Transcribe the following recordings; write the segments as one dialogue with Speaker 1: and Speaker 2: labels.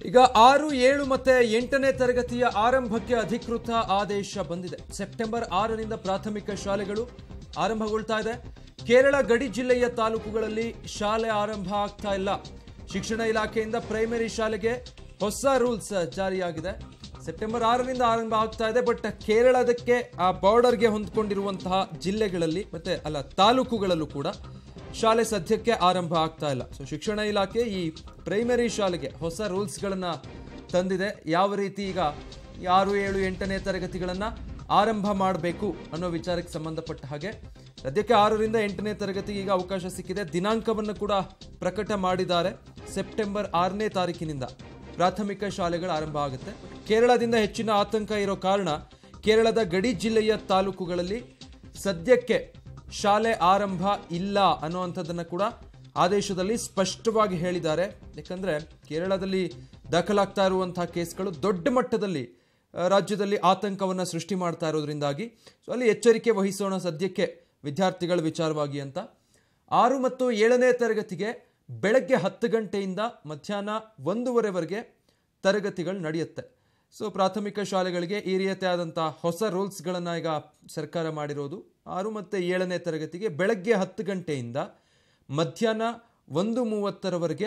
Speaker 1: ಈಗ ಆರು ಏಳು ಮತ್ತೆ ಎಂಟನೇ ತರಗತಿಯ ಆರಂಭಕ್ಕೆ ಅಧಿಕೃತ ಆದೇಶ ಬಂದಿದೆ ಸೆಪ್ಟೆಂಬರ್ ಆರರಿಂದ ಪ್ರಾಥಮಿಕ ಶಾಲೆಗಳು ಆರಂಭಗೊಳ್ತಾ ಇದೆ ಕೇರಳ ಗಡಿ ಜಿಲ್ಲೆಯ ತಾಲೂಕುಗಳಲ್ಲಿ ಶಾಲೆ ಆರಂಭ ಆಗ್ತಾ ಇಲ್ಲ ಶಿಕ್ಷಣ ಇಲಾಖೆಯಿಂದ ಪ್ರೈಮರಿ ಶಾಲೆಗೆ ಹೊಸ ರೂಲ್ಸ್ ಜಾರಿಯಾಗಿದೆ ಸೆಪ್ಟೆಂಬರ್ ಆರರಿಂದ ಆರಂಭ ಆಗ್ತಾ ಇದೆ ಬಟ್ ಕೇರಳದಕ್ಕೆ ಆ ಬಾರ್ಡರ್ಗೆ ಹೊಂದ್ಕೊಂಡಿರುವಂತಹ ಜಿಲ್ಲೆಗಳಲ್ಲಿ ಮತ್ತೆ ಅಲ್ಲ ತಾಲೂಕುಗಳಲ್ಲೂ ಕೂಡ ಶಾಲೆ ಸದ್ಯಕ್ಕೆ ಆರಂಭ ಆಗ್ತಾ ಇಲ್ಲ ಸೊ ಶಿಕ್ಷಣ ಇಲಾಖೆ ಈ ಪ್ರೈಮರಿ ಶಾಲೆಗೆ ಹೊಸ ರೂಲ್ಸ್ಗಳನ್ನ ತಂದಿದೆ ಯಾವ ರೀತಿ ಈಗ ಈ ಆರು ಏಳು ಎಂಟನೇ ತರಗತಿಗಳನ್ನ ಆರಂಭ ಮಾಡಬೇಕು ಅನ್ನೋ ವಿಚಾರಕ್ಕೆ ಸಂಬಂಧಪಟ್ಟ ಹಾಗೆ ಸದ್ಯಕ್ಕೆ ಆರರಿಂದ ಎಂಟನೇ ತರಗತಿಗೆ ಈಗ ಅವಕಾಶ ಸಿಕ್ಕಿದೆ ದಿನಾಂಕವನ್ನು ಕೂಡ ಪ್ರಕಟ ಮಾಡಿದ್ದಾರೆ ಸೆಪ್ಟೆಂಬರ್ ಆರನೇ ತಾರೀಕಿನಿಂದ ಪ್ರಾಥಮಿಕ ಶಾಲೆಗಳು ಆರಂಭ ಆಗುತ್ತೆ ಕೇರಳದಿಂದ ಹೆಚ್ಚಿನ ಆತಂಕ ಇರೋ ಕಾರಣ ಕೇರಳದ ಗಡಿ ಜಿಲ್ಲೆಯ ತಾಲೂಕುಗಳಲ್ಲಿ ಸದ್ಯಕ್ಕೆ ಶಾಲೆ ಆರಂಭ ಇಲ್ಲ ಅನ್ನುವಂಥದ್ದನ್ನು ಕೂಡ ಆದೇಶದಲ್ಲಿ ಸ್ಪಷ್ಟವಾಗಿ ಹೇಳಿದ್ದಾರೆ ಯಾಕಂದ್ರೆ ಕೇರಳದಲ್ಲಿ ದಾಖಲಾಗ್ತಾ ಇರುವಂತಹ ಕೇಸ್ಗಳು ದೊಡ್ಡ ಮಟ್ಟದಲ್ಲಿ ಆ, ರಾಜ್ಯದಲ್ಲಿ ಆತಂಕವನ್ನು ಸೃಷ್ಟಿ ಮಾಡ್ತಾ ಇರೋದ್ರಿಂದಾಗಿ ಸೊ ಅಲ್ಲಿ ಎಚ್ಚರಿಕೆ ವಹಿಸೋಣ ಸದ್ಯಕ್ಕೆ ವಿದ್ಯಾರ್ಥಿಗಳ ವಿಚಾರವಾಗಿ ಅಂತ ಆರು ಮತ್ತು ಏಳನೇ ತರಗತಿಗೆ ಬೆಳಗ್ಗೆ ಹತ್ತು ಗಂಟೆಯಿಂದ ಮಧ್ಯಾಹ್ನ ಒಂದೂವರೆವರೆಗೆ ತರಗತಿಗಳು ನಡೆಯುತ್ತೆ ಸೊ ಪ್ರಾಥಮಿಕ ಶಾಲೆಗಳಿಗೆ ಈ ರೀತಿಯಾದಂಥ ಹೊಸ ರೂಲ್ಸ್ಗಳನ್ನು ಈಗ ಸರ್ಕಾರ ಮಾಡಿರೋದು ಆರು ಮತ್ತು ಏಳನೇ ತರಗತಿಗೆ ಬೆಳಗ್ಗೆ ಹತ್ತು ಗಂಟೆಯಿಂದ ಮಧ್ಯಾಹ್ನ ಒಂದು ಮೂವತ್ತರವರೆಗೆ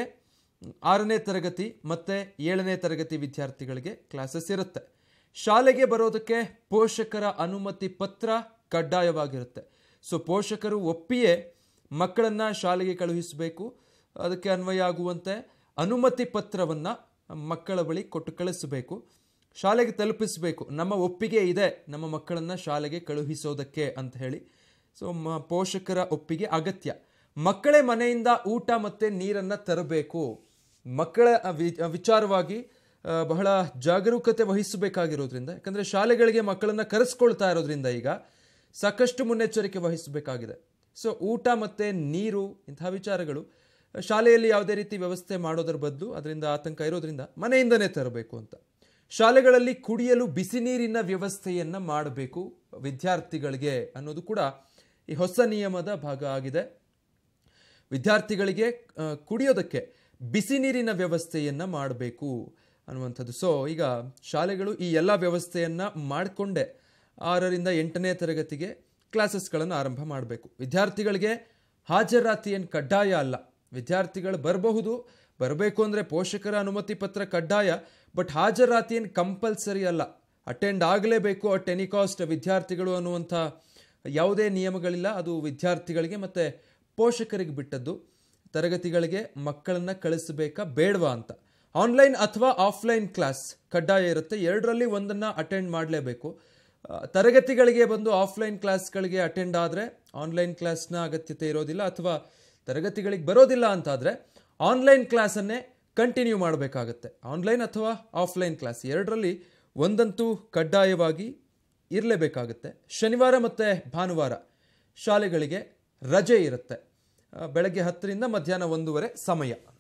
Speaker 1: ಆರನೇ ತರಗತಿ ಮತ್ತು ಏಳನೇ ತರಗತಿ ವಿದ್ಯಾರ್ಥಿಗಳಿಗೆ ಕ್ಲಾಸಸ್ ಇರುತ್ತೆ ಶಾಲೆಗೆ ಬರೋದಕ್ಕೆ ಪೋಷಕರ ಅನುಮತಿ ಪತ್ರ ಕಡ್ಡಾಯವಾಗಿರುತ್ತೆ ಸೊ ಪೋಷಕರು ಒಪ್ಪಿಯೇ ಮಕ್ಕಳನ್ನು ಶಾಲೆಗೆ ಕಳುಹಿಸಬೇಕು ಅದಕ್ಕೆ ಅನ್ವಯ ಆಗುವಂತೆ ಅನುಮತಿ ಪತ್ರವನ್ನು ಮಕ್ಕಳ ಬಳಿ ಕೊಟ್ಟು ಕಳಿಸಬೇಕು ಶಾಲೆಗೆ ತಲುಪಿಸಬೇಕು ನಮ್ಮ ಒಪ್ಪಿಗೆ ಇದೆ ನಮ್ಮ ಮಕ್ಕಳನ್ನು ಶಾಲೆಗೆ ಕಳುಹಿಸೋದಕ್ಕೆ ಅಂತ ಹೇಳಿ ಸೊ ಮ ಪೋಷಕರ ಒಪ್ಪಿಗೆ ಅಗತ್ಯ ಮಕ್ಕಳೇ ಮನೆಯಿಂದ ಊಟ ಮತ್ತು ನೀರನ್ನು ತರಬೇಕು ಮಕ್ಕಳ ವಿ- ವಿಚಾರವಾಗಿ ಆ, ಬಹಳ ಜಾಗರೂಕತೆ ವಹಿಸಬೇಕಾಗಿರೋದ್ರಿಂದ ಯಾಕಂದರೆ ಶಾಲೆಗಳಿಗೆ ಮಕ್ಕಳನ್ನು ಕರೆಸ್ಕೊಳ್ತಾ ಇರೋದ್ರಿಂದ ಈಗ ಸಾಕಷ್ಟು ಮುನ್ನೆಚ್ಚರಿಕೆ ವಹಿಸಬೇಕಾಗಿದೆ ಸೊ ಊಟ ಮತ್ತು ನೀರು ಇಂತಹ ವಿಚಾರಗಳು ಶಾಲೆಯಲ್ಲಿ ಯಾವುದೇ ರೀತಿ ವ್ಯವಸ್ಥೆ ಮಾಡೋದರ ಬದಲು ಅದರಿಂದ ಆತಂಕ ಇರೋದ್ರಿಂದ ಮನೆಯಿಂದನೇ ತರಬೇಕು ಅಂತ ಶಾಲೆಗಳಲ್ಲಿ ಕುಡಿಯಲು ಬಿಸಿ ನೀರಿನ ವ್ಯವಸ್ಥೆಯನ್ನು ಮಾಡಬೇಕು ವಿದ್ಯಾರ್ಥಿಗಳಿಗೆ ಅನ್ನೋದು ಕೂಡ ಈ ಹೊಸ ನಿಯಮದ ಭಾಗ ಆಗಿದೆ ವಿದ್ಯಾರ್ಥಿಗಳಿಗೆ ಆ, ಕುಡಿಯೋದಕ್ಕೆ ಬಿಸಿ ನೀರಿನ ವ್ಯವಸ್ಥೆಯನ್ನು ಮಾಡಬೇಕು ಅನ್ನುವಂಥದ್ದು ಸೊ ಈಗ ಶಾಲೆಗಳು ಈ ಎಲ್ಲ ವ್ಯವಸ್ಥೆಯನ್ನು ಮಾಡಿಕೊಂಡೇ ಆರರಿಂದ ಎಂಟನೇ ತರಗತಿಗೆ ಕ್ಲಾಸಸ್ಗಳನ್ನು ಆರಂಭ ಮಾಡಬೇಕು ವಿದ್ಯಾರ್ಥಿಗಳಿಗೆ ಹಾಜರಾತಿ ಏನು ಕಡ್ಡಾಯ ಅಲ್ಲ ವಿದ್ಯಾರ್ಥಿಗಳು ಬರಬಹುದು ಬರಬೇಕು ಅಂದರೆ ಪೋಷಕರ ಅನುಮತಿ ಪತ್ರ ಕಡ್ಡಾಯ ಬಟ್ ಹಾಜರಾತಿ ಏನು ಕಂಪಲ್ಸರಿ ಅಲ್ಲ ಅಟೆಂಡ್ ಆಗಲೇಬೇಕು ಅಟ್ ಎನಿ ಕಾಸ್ಟ್ ವಿದ್ಯಾರ್ಥಿಗಳು ಅನ್ನುವಂಥ ಯಾವುದೇ ನಿಯಮಗಳಿಲ್ಲ ಅದು ವಿದ್ಯಾರ್ಥಿಗಳಿಗೆ ಮತ್ತು ಪೋಷಕರಿಗೆ ಬಿಟ್ಟದ್ದು ತರಗತಿಗಳಿಗೆ ಮಕ್ಕಳನ್ನು ಕಳಿಸಬೇಕಾ ಬೇಡವಾ ಅಂತ ಆನ್ಲೈನ್ ಅಥವಾ ಆಫ್ಲೈನ್ ಕ್ಲಾಸ್ ಕಡ್ಡಾಯ ಇರುತ್ತೆ ಎರಡರಲ್ಲಿ ಒಂದನ್ನು ಅಟೆಂಡ್ ಮಾಡಲೇಬೇಕು ಆ, ತರಗತಿಗಳಿಗೆ ಬಂದು ಆಫ್ಲೈನ್ ಕ್ಲಾಸ್ಗಳಿಗೆ ಅಟೆಂಡ್ ಆದರೆ ಆನ್ಲೈನ್ ಕ್ಲಾಸ್ನ ಅಗತ್ಯತೆ ಇರೋದಿಲ್ಲ ಅಥವಾ ತರಗತಿಗಳಿಗೆ ಬರೋದಿಲ್ಲ ಅಂತಾದರೆ ಆನ್ಲೈನ್ ಕ್ಲಾಸನ್ನೇ ಕಂಟಿನ್ಯೂ ಮಾಡಬೇಕಾಗತ್ತೆ ಆನ್ಲೈನ್ ಅಥವಾ ಆಫ್ಲೈನ್ ಕ್ಲಾಸ್ ಎರಡರಲ್ಲಿ ಒಂದಂತೂ ಕಡ್ಡಾಯವಾಗಿ ಇರಲೇಬೇಕಾಗುತ್ತೆ ಶನಿವಾರ ಮತ್ತು ಭಾನುವಾರ ಶಾಲೆಗಳಿಗೆ ರಜೆ ಇರುತ್ತೆ ಆ, ಬೆಳಗ್ಗೆ ಹತ್ತರಿಂದ ಮಧ್ಯಾಹ್ನ ಒಂದೂವರೆ ಸಮಯ